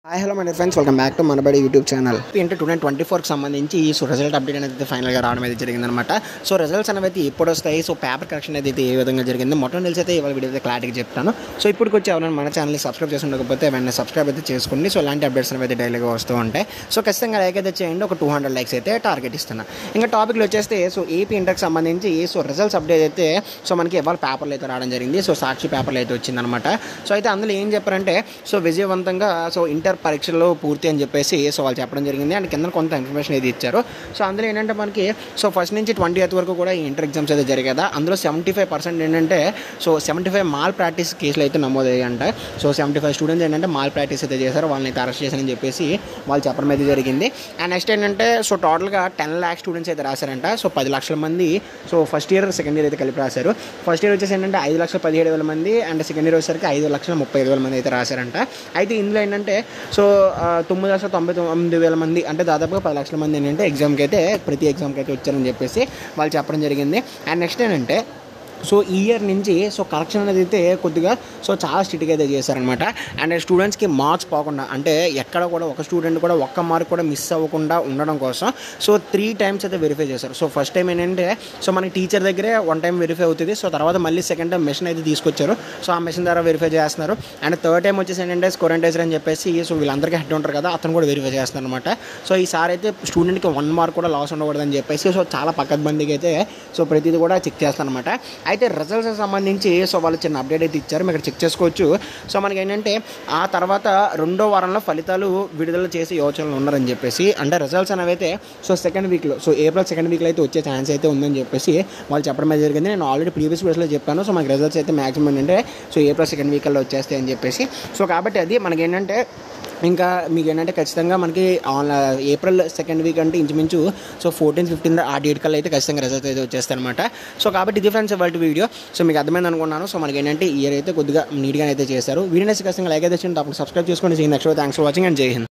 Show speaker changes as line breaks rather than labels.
hi hello my friends welcome back to Manabadi YouTube channel inter two thousand twenty ఫోర్కి సంబంధించి so result update అనేది ఫైనల్గా రావడం అయితే జరిగిందనమాట సో రిజల్ట్స్ అనేవి అయితే ఎప్పుడు వస్తాయి సో పేపర్ కరెక్షన్ అయితే ఏ విధంగా జరిగింది మొత్తం తెలిసి అయితే ఇవాళ వీడియో అయితే క్లారిటీగా చెప్తాను సో ఇప్పటికి వచ్చి ఎవరైనా మన ఛానల్ని సబ్స్క్రైబ్ చేసి ఉండకపోతే వెంటనే సబ్స్క్రైబ్ అయితే చేసుకోండి సో ఇలాంటి అప్డేట్స్ అనేవి అయితే డైలీగా వస్తూ ఉంటాయి సో ఖచ్చితంగా లైక్ అయితే చేయండి ఒక టూ హండ్రెడ్ లైక్స్ అయితే టార్గెట్ ఇస్తున్నా ఇంకా టాపిక్లు వచ్చేస్తే సో ఏపీ ఇంటర్కి సంబంధించి సో రిజల్ట్స్ అప్డేట్ అయితే సో మనకి ఇవాళ పేపర్లు అయితే రావడం జరిగింది సో సాక్షి పేపర్లు అయితే వచ్చిందనమాట సో అయితే అందులో ఏం చెప్పారంటే సో విజయవంతంగా సో ఇంటర్ పరీక్షల్లో పూర్తి అని చెప్పేసి సో వాళ్ళు చెప్పడం జరిగింది అండ్ కింద కొంత ఇన్ఫర్మేషన్ అయితే ఇచ్చారు సో అందులో ఏంటంటే మనకి సో ఫస్ట్ నుంచి ట్వంటీ ఎయిత్ వరకు కూడా ఈ ఇంటర్ ఎగ్జామ్స్ అయితే జరిగాయి కదా అందులో సెవెంటీ ఫైవ్ పర్సెంట్ ఏంటంటే so seventy five malpractice కేసులు అయితే నమోదయ్యాయంట సో సెవెంటీ ఫైవ్ స్టూడెంట్స్ ఏంటంటే మాల్ ప్రాక్టీస్ అయితే చేశారు వాళ్ళని అయితే అరెస్ట్ చేశారని చెప్పేసి వాళ్ళు చెప్పడం అయితే జరిగింది అండ్ నెక్స్ట్ ఏంటంటే సో టోటల్గా టెన్ ల్యాక్ స్టూడెంట్స్ అయితే రాశారంట సో పది లక్షల మంది so first year second year అయితే కలిపి రాశారు ఫస్ట్ ఇయర్ వచ్చేసి ఏంటంటే ఐదు లక్షల పదిహేడు వేల మంది అండ్ సెకండ్ ఇయర్ వచ్చేసరికి ఐదు లక్షల ముప్పై ఐదు వేల మంది అయితే రాశారంట అయితే ఇందులో ఏంటంటే సో ఆ, తొమ్మిది లక్షల తొంభై తొమ్మిది వేల మంది అంటే దాదాపుగా పది లక్షల మంది ఏంటంటే ఎగ్జామ్కి అయితే ప్రతి ఎగ్జామ్కి అయితే వచ్చారని చెప్పేసి వాళ్ళు చెప్పడం జరిగింది అండ్ నెక్స్ట్ ఏంటంటే సో ఈ ఇయర్ నుంచి సో కరెక్షన్ అనేది అయితే కొద్దిగా సో చాలా స్ట్రిక్ట్గా అయితే చేశారనమాట అండ్ స్టూడెంట్స్కి మార్క్స్ పోకుండా అంటే ఎక్కడ కూడా ఒక స్టూడెంట్ కూడా ఒక్క మార్క్ కూడా మిస్ అవ్వకుండా ఉండడం కోసం సో త్రీ టైమ్స్ అయితే వెరిఫై చేశారు సో ఫస్ట్ టైం ఏంటంటే సో మనకి టీచర్ దగ్గరే వన్ టైం వెరిఫై అవుతుంది సో తర్వాత మళ్ళీ సెకండ్ టైం మెషిన్ అయితే తీసుకొచ్చారు సో ఆ మెషిన్ ద్వారా వెరిఫై చేస్తున్నారు అండ్ థర్డ్ టైం వచ్చేసి ఏంటంటే స్కోరెంటైజర్ అని చెప్పేసి సో వీళ్ళందరికీ హెడ్ ఉంటారు కదా అతను కూడా వెరిఫై చేస్తున్నారు అనమాట సో ఈసారి అయితే స్టూడెంట్కి వన్ మార్క్ కూడా లాస్ ఉండకూడదని చెప్పేసి సో చాలా పక్కబందిగా అయితే సో ప్రతిదీ కూడా చెక్ చేస్తారనమాట అయితే రిజల్ట్స్ సంబంధించి సో వాళ్ళు చిన్న అప్డేట్ అయితే ఇచ్చారు మీరు ఇక్కడ చెక్ చేసుకోవచ్చు సో మనకి ఏంటంటే ఆ తర్వాత రెండో వారంలో ఫలితాలు విడుదల చేసే యోచనలు ఉన్నారని చెప్పేసి అంటే రిజల్ట్స్ అనేవి అయితే సో సెకండ్ వీక్లో సో ఏప్రిల్ సెకండ్ వీక్లో అయితే వచ్చే ఛాన్స్ అయితే ఉందని చెప్పేసి వాళ్ళు చెప్పడం అయితే జరిగింది నేను ఆల్రెడీ ప్రీవియస్ వీడియోస్లో చెప్పాను సో మనకి రిజల్ట్స్ అయితే మాక్సిమం ఏంటంటే సో ఏప్రిల్ సెకండ్ వీక్లో వచ్చేస్తాయి అని చెప్పేసి సో కాబట్టి అది మనకి ఏంటంటే ఇంకా మీకు ఏంటంటే ఖచ్చితంగా మనకి ఆన్ ఏప్రిల్ సెకండ్ వీక్ అంటే ఇంచుమించు సో ఫోర్టీన్ ఫిఫ్టీన్ ఆ డేట్ కల్లా అయితే ఖచ్చితంగా రిజల్ట్ అయితే వచ్చేస్తాయి అనమాట సో కాబట్టి ఇది ఫ్రెండ్స్ ఇవాళ వీడియో సో మీకు అర్థమైంది అనుకున్నాను సో మనకి ఏంటంటే ఇయర్ అయితే కొద్దిగా నీట్గా అయితే చేశారు వీడియోస్ ఖచ్చితంగా లైక్ అయితే చేయండి అప్పుడు సబ్స్క్రైబ్ చేసుకోండి next thanks for watching and Jai Hind